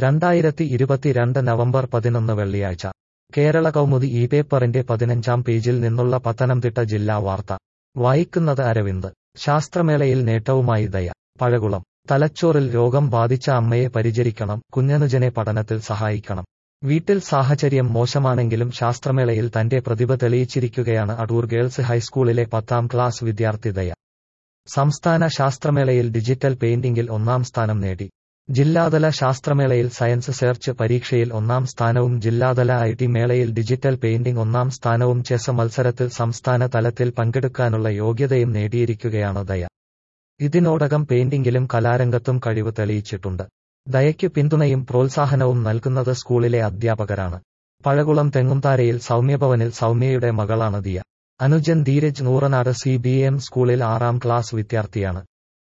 രണ്ടായിരത്തി ഇരുപത്തിരണ്ട് നവംബർ പതിനൊന്ന് വെള്ളിയാഴ്ച കേരള കൗമുദി ഈ പേപ്പറിന്റെ പതിനഞ്ചാം പേജിൽ നിന്നുള്ള പത്തനംതിട്ട ജില്ലാ വാർത്ത വായിക്കുന്നത് അരവിന്ദ് ശാസ്ത്രമേളയിൽ നേട്ടവുമായി ദയ പഴകുളം തലച്ചോറിൽ രോഗം ബാധിച്ച അമ്മയെ പരിചരിക്കണം കുഞ്ഞനുജനെ പഠനത്തിൽ സഹായിക്കണം വീട്ടിൽ സാഹചര്യം മോശമാണെങ്കിലും ശാസ്ത്രമേളയിൽ തന്റെ പ്രതിഭ തെളിയിച്ചിരിക്കുകയാണ് അടൂർ ഗേൾസ് ഹൈസ്കൂളിലെ പത്താം ക്ലാസ് വിദ്യാർത്ഥി ദയ സംസ്ഥാന ശാസ്ത്രമേളയിൽ ഡിജിറ്റൽ പെയിന്റിംഗിൽ ഒന്നാം സ്ഥാനം നേടി ജില്ലാതല ശാസ്ത്രമേളയിൽ സയൻസ് സെർച്ച് പരീക്ഷയിൽ ഒന്നാം സ്ഥാനവും ജില്ലാതല ഐ ടി മേളയിൽ ഡിജിറ്റൽ പെയിന്റിംഗ് ഒന്നാം സ്ഥാനവും ചെസ് മത്സരത്തിൽ സംസ്ഥാന തലത്തിൽ പങ്കെടുക്കാനുള്ള യോഗ്യതയും നേടിയിരിക്കുകയാണ് ദയ ഇതിനോടകം പെയിന്റിംഗിലും കലാരംഗത്തും കഴിവ് തെളിയിച്ചിട്ടുണ്ട് ദയയ്ക്ക് പിന്തുണയും പ്രോത്സാഹനവും നൽകുന്നത് സ്കൂളിലെ അധ്യാപകരാണ് പഴകുളം തെങ്ങുംതാരയിൽ സൗമ്യഭവനിൽ സൗമ്യയുടെ മകളാണ് ദിയ അനുജൻ Dheeraj Nooranad C B M സ്കൂളിൽ ആറാം ക്ലാസ് വിദ്യാർത്ഥിയാണ്